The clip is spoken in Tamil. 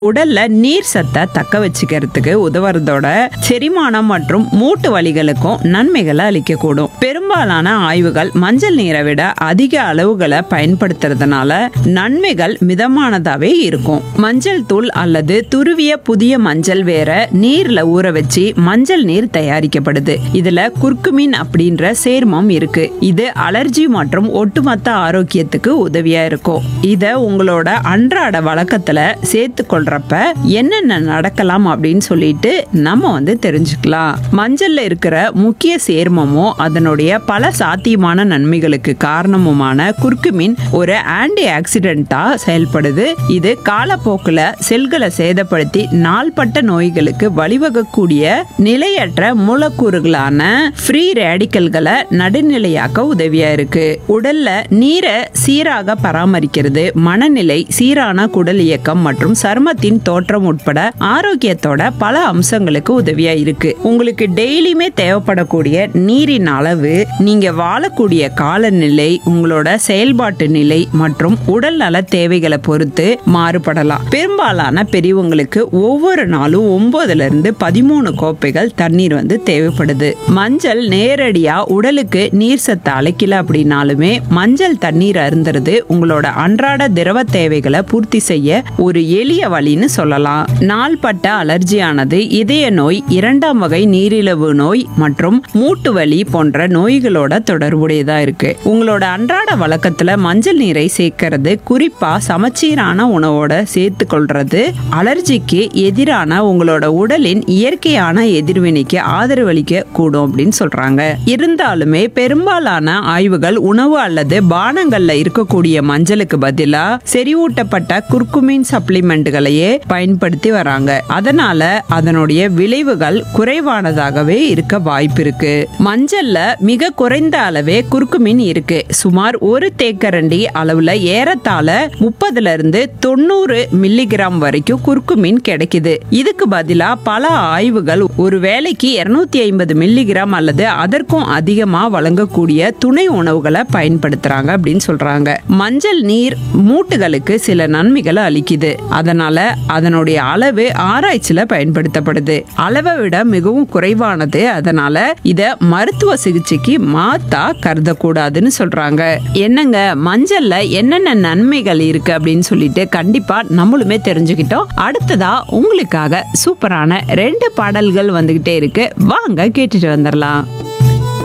உடல்ல நீர் சத்தை தக்க வச்சுக்கிறதுக்கு உதவுறதோட செரிமானம் மற்றும் மூட்டு வலிகளுக்கும் நன்மைகளை அளிக்கக்கூடும் பெரும்பாலான ஆய்வுகள் மஞ்சள் நீரை விட அதிக அளவுகளை பயன்படுத்துறதுனால நன்மைகள் மிதமானதாவே இருக்கும் மஞ்சள் தூள் அல்லது துருவிய புதிய மஞ்சள் வேற நீர்ல ஊற வச்சு மஞ்சள் நீர் தயாரிக்கப்படுது இதுல குர்குமின் அப்படின்ற சேர்மம் இருக்கு இது அலர்ஜி மற்றும் ஒட்டுமொத்த ஆரோக்கியத்துக்கு உதவியா இருக்கும் இத உங்களோட அன்றாட வழக்கத்துல சேர்த்து கொள்றப்ப என்னென்ன நடக்கலாம் அப்படின்னு சொல்லிட்டு நம்ம வந்து தெரிஞ்சுக்கலாம் மஞ்சள்ல இருக்கிற முக்கிய சேர்மமும் அதனுடைய பல சாத்தியமான நன்மைகளுக்கு காரணமுமான குர்குமின் ஒரு ஆன்டி ஆக்சிடென்ட்டா செயல்படுது இது காலப்போக்குல செல்களை சேதப்படுத்தி நாள்பட்ட நோய்களுக்கு வழிவகக்கூடிய நிலையற்ற மூலக்கூறுகளான ஃப்ரீ ரேடிக்கல்களை நடுநிலையாக்க உதவியா இருக்கு உடல்ல நீரை சீராக பராமரிக்கிறது மனநிலை சீரான குடல் இயக்கம் மற்றும் சருமத்தின் தோற்றம் உட்பட ஆரோக்கியத்தோட பல அம்சங்களுக்கு உதவியா இருக்கு உங்களுக்கு டெய்லியுமே தேவைப்படக்கூடிய நீரின் அளவு நீங்க வாழக்கூடிய காலநிலை உங்களோட செயல்பாட்டு நிலை மற்றும் உடல் நல தேவைகளை பொறுத்து மாறுபடலாம் பெரும்பாலான பெரியவங்களுக்கு ஒவ்வொரு நாளும் ஒன்பதுல இருந்து பதிமூணு கோப்பைகள் தண்ணீர் வந்து தேவைப்படுது மஞ்சள் நேரடியா உடலுக்கு நீர் சத்து அழைக்கல அப்படின்னாலுமே மஞ்சள் தண்ணீர் அருந்துறது உங்களோட அன்றாட திரவ தேவைகளை பூர்த்தி செய்ய ஒரு எளிய வழின்னு சொல்லலாம் நாள்பட்ட அலர்ஜியானது இதய நோய் இரண்டாம் வகை நீரிழிவு நோய் மற்றும் மூட்டு வலி போன்ற நோய்களோட தொடர்புடையதா இருக்கு உங்களோட அன்றாட வழக்கத்துல மஞ்சள் நீரை சேர்க்கறது குறிப்பா சமச்சீரான உணவோட சேர்த்து கொள்றது அலர்ஜிக்கு எதிரான உங்களோட உடலின் இயற்கையான எதிர்வினைக்கு ஆதரவளிக்க கூடும் அப்படின்னு சொல்றாங்க இருந்தாலுமே பெரும்பாலான ஆய்வுகள் உணவு அல்லது பானங்கள்ல இருக்கக்கூடிய மஞ்சளுக்கு பதிலா செறிவூட்டப்பட்ட குர்குமின் சப்ளிமெண்ட்களையே பயன்படுத்தி வராங்க அதனால அதனுடைய விளைவுகள் குறைவானதாகவே இருக்க வாய்ப்பு இருக்கு மஞ்சள்ல மிக குறைந்த அளவே குர்குமின் இருக்கு சுமார் ஒரு தேக்கரண்டி அளவுல ஏறத்தாழ முப்பதுல இருந்து தொண்ணூறு மில்லிகிராம் வரைக்கும் குர்குமின் கிடைக்குது இதுக்கு பதிலா பல ஆய்வுகள் ஒரு வேளைக்கு இருநூத்தி ஐம்பது மில்லிகிராம் அல்லது அதற்கும் அதிகமா வழங்கக்கூடிய துணை உணவுகளை பயன்படுத்துறாங்க அப்படின்னு சொல்றாங்க மஞ்சள் நீர் மூட்டுகளுக்கு சில நன்மைகளை அளிக்குது அதனால அதனுடைய அளவு ஆராய்ச்சியில பயன்படுத்தப்படுது அளவை விட மிகவும் குறைவானது அதனால இத மருத்துவ சிகிச்சைக்கு மாத்தா கருதக்கூடாதுன்னு சொல்றாங்க என்னங்க மஞ்சள்ல என்னென்ன நன்மைகள் இருக்கு அப்படின்னு சொல்லிட்டு கண்டிப்பா நம்மளுமே தெரிஞ்சுக்கிட்டோம் அடுத்ததா உங்களுக்காக சூப்பரான ரெண்டு பாடல்கள் வந்துகிட்டே இருக்கு வாங்க கேட்டுட்டு வந்துடலாம்